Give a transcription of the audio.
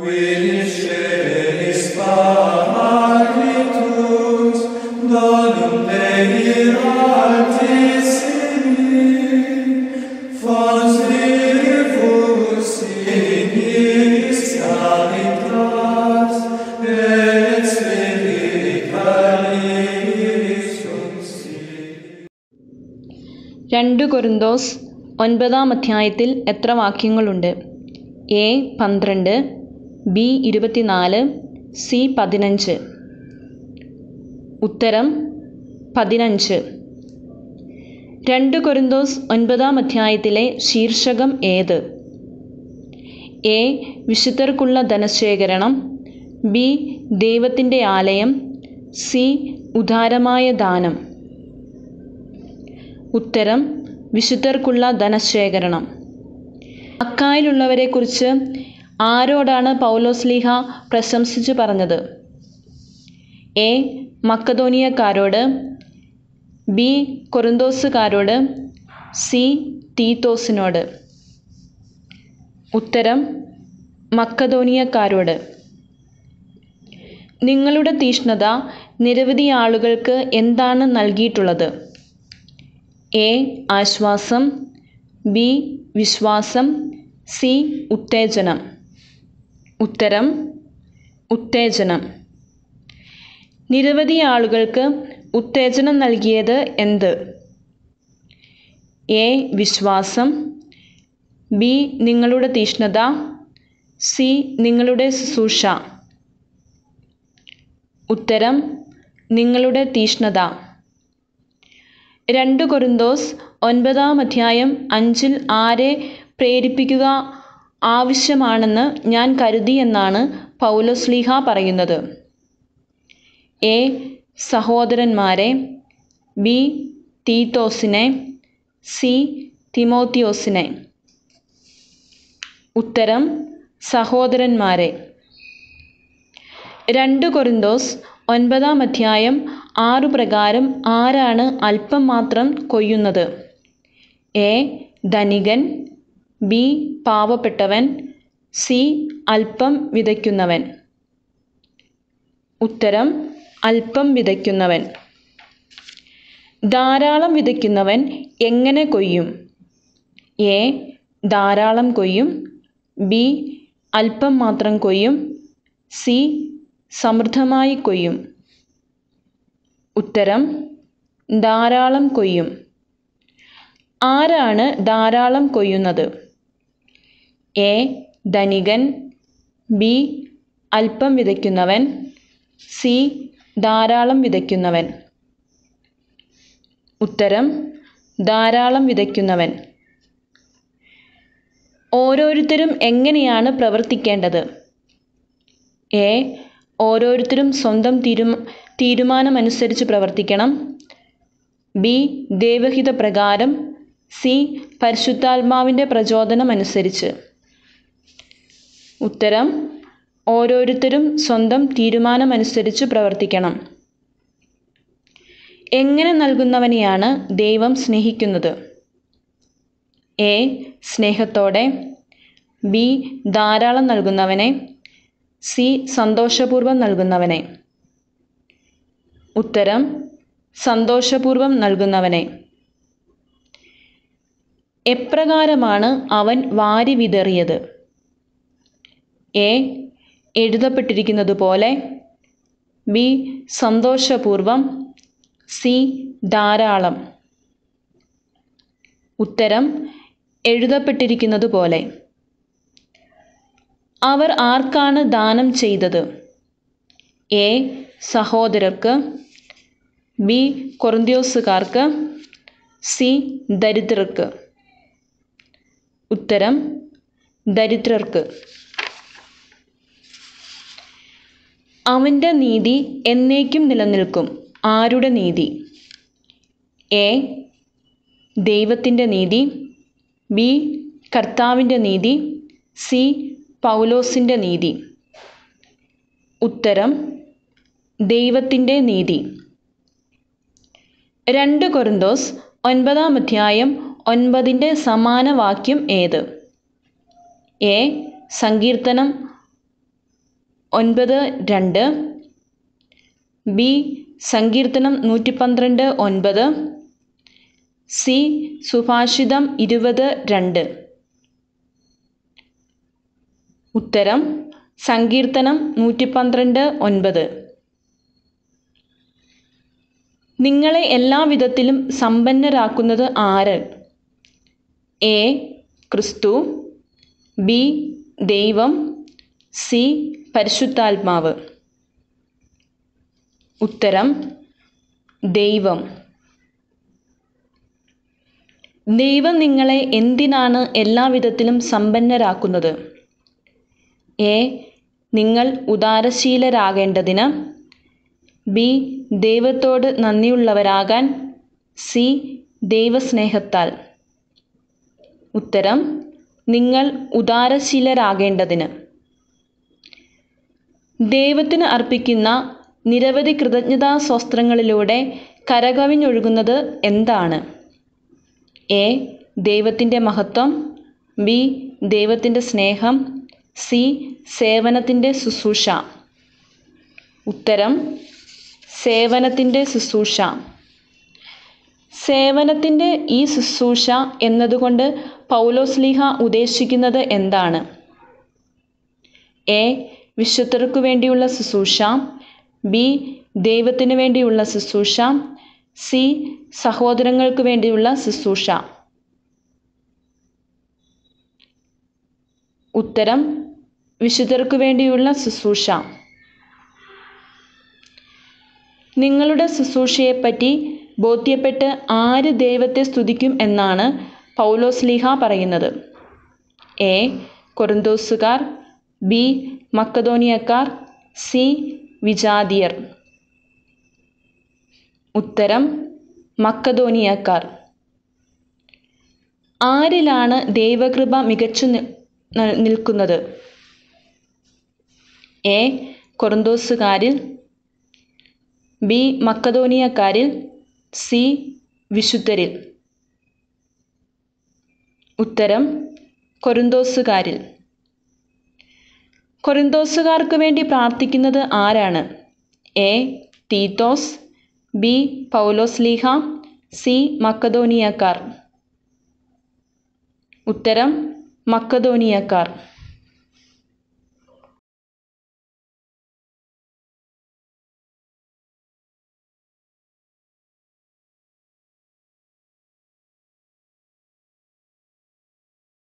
രണ്ട് കൊരിന്തോസ് ഒൻപതാം അധ്യായത്തിൽ എത്ര വാക്യങ്ങളുണ്ട് എ പന്ത്രണ്ട് ബി ഇരുപത്തിനാല് സി പതിനഞ്ച് ഉത്തരം പതിനഞ്ച് രണ്ട് കൊരിന്തോസ് ഒൻപതാം അധ്യായത്തിലെ ശീർഷകം ഏത് എ വിശുദ്ധർക്കുള്ള ധനശേഖരണം ബി ദൈവത്തിൻ്റെ ആലയം സി ഉദാരമായ ദാനം ഉത്തരം വിശുദ്ധർക്കുള്ള ധനശേഖരണം അക്കായിലുള്ളവരെക്കുറിച്ച് ആരോടാണ് പൗലോസ്ലീഹ പ്രശംസിച്ചു പറഞ്ഞത് എ മക്കതോനിയക്കാരോട് ബി കൊറിന്തോസുകാരോട് സി തീത്തോസിനോട് ഉത്തരം മക്കതോനിയക്കാരോട് നിങ്ങളുടെ തീഷ്ണത നിരവധി ആളുകൾക്ക് എന്താണ് നൽകിയിട്ടുള്ളത് എ ആശ്വാസം ബി വിശ്വാസം സി ഉത്തേജനം ഉത്തരം ഉത്തേജനം നിരവധി ആളുകൾക്ക് ഉത്തേജനം നൽകിയത് എന്ത് എ വിശ്വാസം ബി നിങ്ങളുടെ തീഷ്ണത സി നിങ്ങളുടെ ശുശ്രൂഷ ഉത്തരം നിങ്ങളുടെ തീഷ്ണത രണ്ട് കൊറിന്തോസ് ഒൻപതാം അധ്യായം അഞ്ചിൽ ആരെ പ്രേരിപ്പിക്കുക ആവശ്യമാണെന്ന് ഞാൻ കരുതി എന്നാണ് പൗലോസ്ലീഹ പറയുന്നത് എ സഹോദരന്മാരെ ബി തീത്തോസിനെ സി തിമോത്തിയോസിനെ ഉത്തരം സഹോദരന്മാരെ രണ്ട് കൊറിന്തോസ് ഒൻപതാം അധ്യായം ആറു പ്രകാരം ആരാണ് അല്പം മാത്രം കൊയ്യുന്നത് എ ധനികൻ ബി പാവപ്പെട്ടവൻ സി അല്പം വിതയ്ക്കുന്നവൻ ഉത്തരം അല്പം വിതയ്ക്കുന്നവൻ ധാരാളം വിതയ്ക്കുന്നവൻ എങ്ങനെ കൊയ്യും എ ധാരാളം കൊയ്യും ബി അല്പം മാത്രം കൊയ്യും സി സമൃദ്ധമായി കൊയ്യും ഉത്തരം ധാരാളം കൊയ്യും ആരാണ് ധാരാളം കൊയ്യുന്നത് എ ധനികൻ ബി അല്പം വിതയ്ക്കുന്നവൻ സി ധാരാളം വിതയ്ക്കുന്നവൻ ഉത്തരം ധാരാളം വിതയ്ക്കുന്നവൻ ഓരോരുത്തരും എങ്ങനെയാണ് പ്രവർത്തിക്കേണ്ടത് എ ഓരോരുത്തരും സ്വന്തം തീരുമാ തീരുമാനമനുസരിച്ച് പ്രവർത്തിക്കണം ബി ദൈവഹിത പ്രകാരം സി പരിശുദ്ധാത്മാവിൻ്റെ പ്രചോദനമനുസരിച്ച് ഉത്തരം ഓരോരുത്തരും സ്വന്തം തീരുമാനമനുസരിച്ച് പ്രവർത്തിക്കണം എങ്ങനെ നൽകുന്നവനെയാണ് ദൈവം സ്നേഹിക്കുന്നത് എ സ്നേഹത്തോടെ ബി ധാരാളം നൽകുന്നവനെ സി സന്തോഷപൂർവ്വം നൽകുന്നവനെ ഉത്തരം സന്തോഷപൂർവ്വം നൽകുന്നവനെ എപ്രകാരമാണ് അവൻ വാരി വിതറിയത് എ എഴുതപ്പെട്ടിരിക്കുന്നത് പോലെ ബി സന്തോഷപൂർവം സി ധാരാളം ഉത്തരം എഴുതപ്പെട്ടിരിക്കുന്നത് പോലെ അവർ ആർക്കാണ് ദാനം ചെയ്തത് എ സഹോദരർക്ക് ബി കൊറിന്ത്യോസുകാർക്ക് സി ദരിദ്രർക്ക് ഉത്തരം ദരിദ്രർക്ക് അവൻ്റെ നീതി എന്നേക്കും നിലനിൽക്കും ആരുടെ നീതി എ ദൈവത്തിൻ്റെ നീതി ബി കർത്താവിൻ്റെ നീതി സി പൗലോസിൻ്റെ നീതി ഉത്തരം ദൈവത്തിൻ്റെ നീതി രണ്ട് കൊറിന്തോസ് ഒൻപതാം അധ്യായം ഒൻപതിൻ്റെ സമാന വാക്യം ഏത് എ സങ്കീർത്തനം ഒൻപത് രണ്ട് ബി സങ്കീർത്തനം നൂറ്റി പന്ത്രണ്ട് ഒൻപത് സി സുഭാഷിതം ഇരുപത് രണ്ട് ഉത്തരം സങ്കീർത്തനം നൂറ്റി പന്ത്രണ്ട് ഒൻപത് നിങ്ങളെ എല്ലാ വിധത്തിലും സമ്പന്നരാക്കുന്നത് ആര് എ ക്രിസ്തു ബി ദൈവം സി പരിശുദ്ധാത്മാവ് ഉത്തരം ദൈവം ദൈവം നിങ്ങളെ എന്തിനാണ് എല്ലാവിധത്തിലും സമ്പന്നരാക്കുന്നത് എ നിങ്ങൾ ഉദാരശീലരാകേണ്ടതിന് ബി ദൈവത്തോട് നന്ദിയുള്ളവരാകാൻ സി ദൈവസ്നേഹത്താൽ ഉത്തരം നിങ്ങൾ ഉദാരശീലരാകേണ്ടതിന് ദൈവത്തിന് അർപ്പിക്കുന്ന നിരവധി കൃതജ്ഞതാ സ്വസ്ത്രങ്ങളിലൂടെ കരകവിഞ്ഞൊഴുകുന്നത് എന്താണ് എ ദൈവത്തിൻ്റെ മഹത്വം ബി ദൈവത്തിൻ്റെ സ്നേഹം സി സേവനത്തിൻ്റെ ശുശ്രൂഷ ഉത്തരം സേവനത്തിൻ്റെ ശുശ്രൂഷ സേവനത്തിൻ്റെ ഈ ശുശ്രൂഷ എന്നതുകൊണ്ട് പൗലോസ്ലിഹ ഉദ്ദേശിക്കുന്നത് എന്താണ് എ വിശുദ്ധർക്കു വേണ്ടിയുള്ള ശുശ്രൂഷ ബി ദൈവത്തിന് വേണ്ടിയുള്ള ശുശ്രൂഷ സി സഹോദരങ്ങൾക്ക് വേണ്ടിയുള്ള ശുശ്രൂഷ ഉത്തരം വിശുദ്ധർക്കു വേണ്ടിയുള്ള ശുശ്രൂഷ നിങ്ങളുടെ ശുശ്രൂഷയെപ്പറ്റി ബോധ്യപ്പെട്ട് ആര് ദൈവത്തെ സ്തുതിക്കും എന്നാണ് പൗലോസ്ലിഹ പറയുന്നത് എ കൊറിന്തോസുകാർ ബി മക്കതോനിയക്കാർ സി വിജാതിയർ ഉത്തരം മക്കതോനിയക്കാർ ആരിലാണ് ദൈവകൃപ മികച്ചു നിൽക്കുന്നത് എ കൊറിന്തോസുകാരിൽ ബി മക്കതോനിയക്കാരിൽ സി വിശുദ്ധരിൽ ഉത്തരം കൊറിന്തോസുകാരിൽ കൊറിന്തോസുകാർക്ക് വേണ്ടി പ്രാർത്ഥിക്കുന്നത് ആരാണ് എ തീത്തോസ് ബി പൗലോസ്ലീഹ സി മക്കതോനിയക്കാർ ഉത്തരം മക്കതോനിയക്കാർ